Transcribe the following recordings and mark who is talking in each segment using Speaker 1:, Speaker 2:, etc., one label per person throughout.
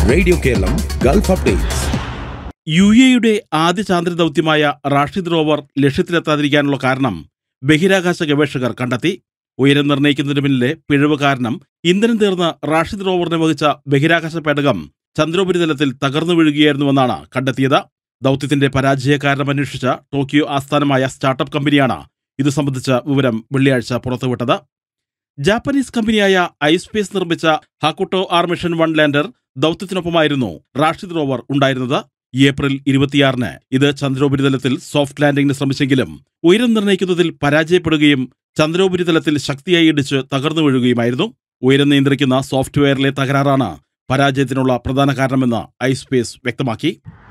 Speaker 1: radio Keralam Gulf updates
Speaker 2: U എയുടെ ആദ്യ ചാന്ദ്ര ദൗത്യമായ റാഷിദ് റോവർ ലക്ഷ്യത്തിലെത്താതിരിക്കാനുള്ള കാരണം ബഹിരാകാശ ഗവേഷകർ കണ്ടെത്തി ഉയരം നിർണ്ണയിക്കുന്നതിന് പിന്നിലെ പിഴവ് കാരണം ഇന്ധനം തീർന്ന റാഷിദ് റോവറിനെ വഹിച്ച ബഹിരാകാശ പേടകം ചന്ദ്രോപരിതലത്തിൽ തകർന്നു വീഴുകയായിരുന്നുവെന്നാണ് കണ്ടെത്തിയത് ദൗത്യത്തിന്റെ പരാജയ കാരണം അന്വേഷിച്ച ടോക്കിയോ ആസ്ഥാനമായ സ്റ്റാർട്ടപ്പ് കമ്പനിയാണ് ഇത് സംബന്ധിച്ച വിവരം വെള്ളിയാഴ്ച പുറത്തുവിട്ടത് ജാപ്പനീസ് കമ്പനിയായ ഐസ്പേസ് നിർമ്മിച്ച Hakuto R mission one lander ദൗത്യത്തിനൊപ്പമായിരുന്നു റാഷിദ് റോവർ ഉണ്ടായിരുന്നത് ഏപ്രിൽ ഇരുപത്തിയാറിന് ഇത് ചന്ദ്രോപരിതലത്തിൽ സോഫ്റ്റ് ലാൻഡിംഗിന് ശ്രമിച്ചെങ്കിലും ഉയരം നിർണ്ണയിക്കുന്നതിൽ പരാജയപ്പെടുകയും ചന്ദ്രോപരിതലത്തിൽ ശക്തിയായി ഇടിച്ച് തകർന്നു വീഴുകയുമായിരുന്നു ഉയരം നിയന്ത്രിക്കുന്ന സോഫ്റ്റ്വെയറിലെ തകരാറാണ് പരാജയത്തിനുള്ള പ്രധാന കാരണമെന്ന് ഐസ്പേസ് വ്യക്തമാക്കി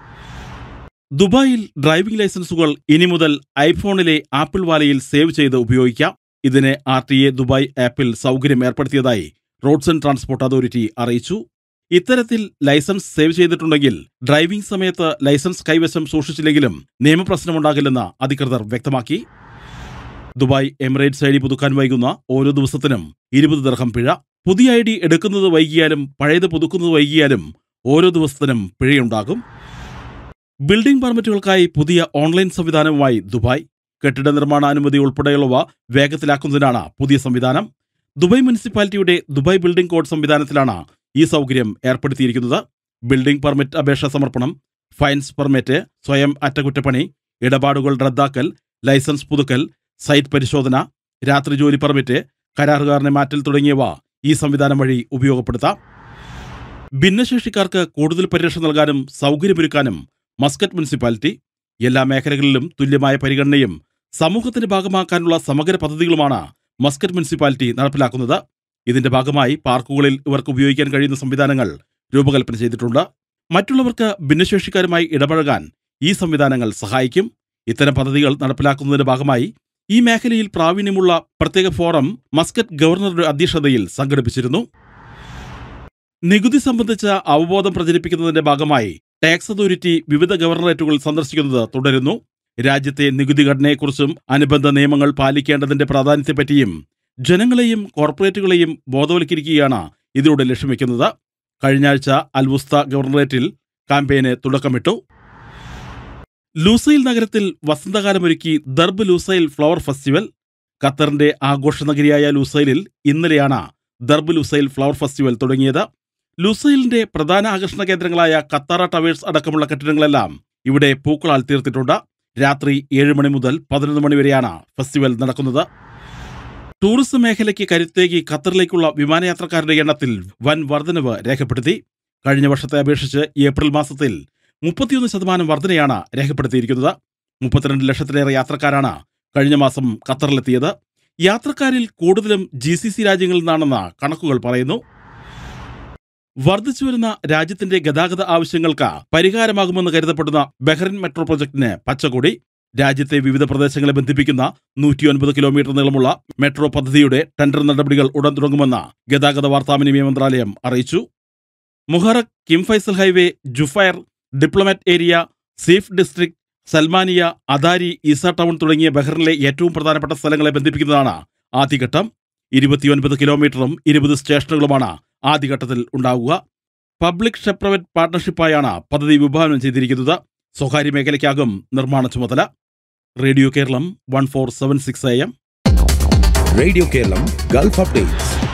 Speaker 2: ദുബായിൽ ഡ്രൈവിംഗ് ലൈസൻസുകൾ ഇനി മുതൽ ഐഫോണിലെ ആപ്പിൾ വാലയിൽ സേവ് ചെയ്ത് ഉപയോഗിക്കാം ഇതിന് ആർ ടി എ ദുബായ് ആപ്പിൽ സൗകര്യം ഏർപ്പെടുത്തിയതായി റോഡ്സ് ആൻഡ് ട്രാൻസ്പോർട്ട് അതോറിറ്റി അറിയിച്ചു ഇത്തരത്തിൽ ലൈസൻസ് സേവ് ചെയ്തിട്ടുണ്ടെങ്കിൽ ഡ്രൈവിംഗ് സമയത്ത് ലൈസൻസ് കൈവശം സൂക്ഷിച്ചില്ലെങ്കിലും നിയമപ്രശ്നമുണ്ടാകില്ലെന്ന് അധികൃതർ വ്യക്തമാക്കി ദുബായ് എമിറേറ്റ്സ് ഐ ഡി പുതുക്കാൻ വൈകുന്ന ഓരോ ദിവസത്തിനും ഇരുപത് ദർഹം പിഴ പുതിയ ഐ ഡി എടുക്കുന്നത് വൈകിയാലും പഴയത് പുതുക്കുന്നത് വൈകിയാലും ഓരോ ദിവസത്തിനും പിഴയുണ്ടാകും ബിൽഡിംഗ് പെർമിറ്റുകൾക്കായി പുതിയ ഓൺലൈൻ സംവിധാനവുമായി ദുബായ് കെട്ടിട നിർമ്മാണ അനുമതി ഉൾപ്പെടെയുള്ളവ വേഗത്തിലാക്കുന്നതിനാണ് പുതിയ സംവിധാനം ദുബായ് മുനിസിപ്പാലിറ്റിയുടെ ദുബായ് ബിൽഡിംഗ് കോഡ് സംവിധാനത്തിലാണ് ഈ സൗകര്യം ഏർപ്പെടുത്തിയിരിക്കുന്നത് ബിൽഡിംഗ് പെർമിറ്റ് അപേക്ഷ സമർപ്പണം ഫൈൻസ് പെർമിറ്റ് സ്വയം അറ്റകുറ്റപ്പണി ഇടപാടുകൾ റദ്ദാക്കൽ ലൈസൻസ് പുതുക്കൽ സൈറ്റ് പരിശോധന രാത്രി ജോലി പെർമിറ്റ് കരാറുകാരനെ മാറ്റൽ തുടങ്ങിയവ ഈ സംവിധാനം വഴി ഉപയോഗപ്പെടുത്താം ഭിന്നശേഷിക്കാർക്ക് കൂടുതൽ പരിരക്ഷ നൽകാനും സൗകര്യമൊരുക്കാനും മസ്കറ്റ് മുനിസിപ്പാലിറ്റി എല്ലാ മേഖലകളിലും തുല്യമായ പരിഗണനയും സമൂഹത്തിന്റെ ഭാഗമാക്കാനുള്ള സമഗ്ര പദ്ധതികളുമാണ് മസ്കറ്റ് മുനിസിപ്പാലിറ്റി നടപ്പിലാക്കുന്നത് ഇതിന്റെ ഭാഗമായി പാർക്കുകളിൽ ഇവർക്ക് ഉപയോഗിക്കാൻ കഴിയുന്ന സംവിധാനങ്ങൾ രൂപകൽപ്പന ചെയ്തിട്ടുണ്ട് മറ്റുള്ളവർക്ക് ഭിന്നശേഷിക്കാരുമായി ഇടപഴകാൻ ഈ സംവിധാനങ്ങൾ സഹായിക്കും ഇത്തരം പദ്ധതികൾ നടപ്പിലാക്കുന്നതിന്റെ ഭാഗമായി ഈ മേഖലയിൽ പ്രാവീണ്യമുള്ള പ്രത്യേക ഫോറം മസ്കറ്റ് ഗവർണറുടെ അധ്യക്ഷതയിൽ സംഘടിപ്പിച്ചിരുന്നു നികുതി സംബന്ധിച്ച അവബോധം പ്രചരിപ്പിക്കുന്നതിന്റെ ഭാഗമായി ടാക്സ് അതോറിറ്റി വിവിധ ഗവർണറേറ്റുകൾ സന്ദർശിക്കുന്നത് തുടരുന്നു രാജ്യത്തെ നികുതി ഘടനയെക്കുറിച്ചും അനുബന്ധ നിയമങ്ങൾ പാലിക്കേണ്ടതിന്റെ പ്രാധാന്യത്തെപ്പറ്റിയും ജനങ്ങളെയും കോർപ്പറേറ്റുകളെയും ബോധവൽക്കരിക്കുകയാണ് ഇതിലൂടെ ലക്ഷ്യം വെക്കുന്നത് കഴിഞ്ഞയാഴ്ച അൽവുസ്ത ഗവർണറേറ്റിൽ ക്യാമ്പയിന് തുടക്കമിട്ടു ലൂസൈൽ നഗരത്തിൽ വസന്തകാലമൊരുക്കി ദർബ് ലൂസൈൽ ഫ്ലവർ ഫെസ്റ്റിവൽ ഖത്തറിന്റെ ആഘോഷ നഗരിയായ ലൂസൈലിൽ ഇന്നലെയാണ് ദർബ് ലൂസൈൽ ഫ്ലവർ ഫെസ്റ്റിവൽ തുടങ്ങിയത് ലൂസൈലിന്റെ പ്രധാന ആകർഷണ കേന്ദ്രങ്ങളായ കത്താറ ടവേഴ്സ് അടക്കമുള്ള കെട്ടിടങ്ങളെല്ലാം ഇവിടെ പൂക്കളാൽ തീർത്തിട്ടുണ്ട് രാത്രി ഏഴ് മണി മുതൽ പതിനൊന്ന് മണി വരെയാണ് ഫെസ്റ്റിവൽ നടക്കുന്നത് ടൂറിസം മേഖലയ്ക്ക് കരുത്തേകി ഖത്തറിലേക്കുള്ള വിമാനയാത്രക്കാരുടെ എണ്ണത്തിൽ വൻ വർധനവ് രേഖപ്പെടുത്തി കഴിഞ്ഞ വർഷത്തെ അപേക്ഷിച്ച് ഏപ്രിൽ മാസത്തിൽ മുപ്പത്തിയൊന്ന് ശതമാനം വർധനയാണ് രേഖപ്പെടുത്തിയിരിക്കുന്നത് മുപ്പത്തിരണ്ട് ലക്ഷത്തിലേറെ യാത്രക്കാരാണ് കഴിഞ്ഞ മാസം ഖത്തറിലെത്തിയത് യാത്രക്കാരിൽ കൂടുതലും ജി സി സി രാജ്യങ്ങളിൽ നിന്നാണെന്ന് കണക്കുകൾ പറയുന്നു വർദ്ധിച്ചുവരുന്ന രാജ്യത്തിന്റെ ഗതാഗത ആവശ്യങ്ങൾക്ക് പരിഹാരമാകുമെന്ന് കരുതപ്പെടുന്ന ബഹ്റിൻ മെട്രോ പ്രൊജക്ടിന് പച്ചക്കൊടി രാജ്യത്തെ വിവിധ പ്രദേശങ്ങളെ ബന്ധിപ്പിക്കുന്ന നൂറ്റിയൊൻപത് കിലോമീറ്റർ നീളമുള്ള മെട്രോ പദ്ധതിയുടെ ടെൻഡർ നടപടികൾ ഉടൻ തുടങ്ങുമെന്ന് ഗതാഗത വാർത്താവിനിമയ മന്ത്രാലയം അറിയിച്ചു Muharraq King Faisal Highway Juffair Diplomat Area Seef District Salmaniya Adari Isa Town തുടങ്ങിയ ബഹ്റിനിലെ ഏറ്റവും പ്രധാനപ്പെട്ട സ്ഥലങ്ങളെ ബന്ധിപ്പിക്കുന്നതാണ് ആദ്യഘട്ടം ഇരുപത്തിയൊൻപത് കിലോമീറ്ററും ഇരുപത് സ്റ്റേഷനുകളുമാണ് ആദ്യഘട്ടത്തിൽ ഉണ്ടാവുക പബ്ലിക് ഷെപ്രവറ്റ് പാർട്ണർഷിപ്പായാണ് പദ്ധതി വിഭാവനം ചെയ്തിരിക്കുന്നത് സ്വകാര്യ മേഖലയ്ക്കാകും നിർമ്മാണ ചുമതല radio Keralam one four seven six A M
Speaker 1: radio Keralam Gulf updates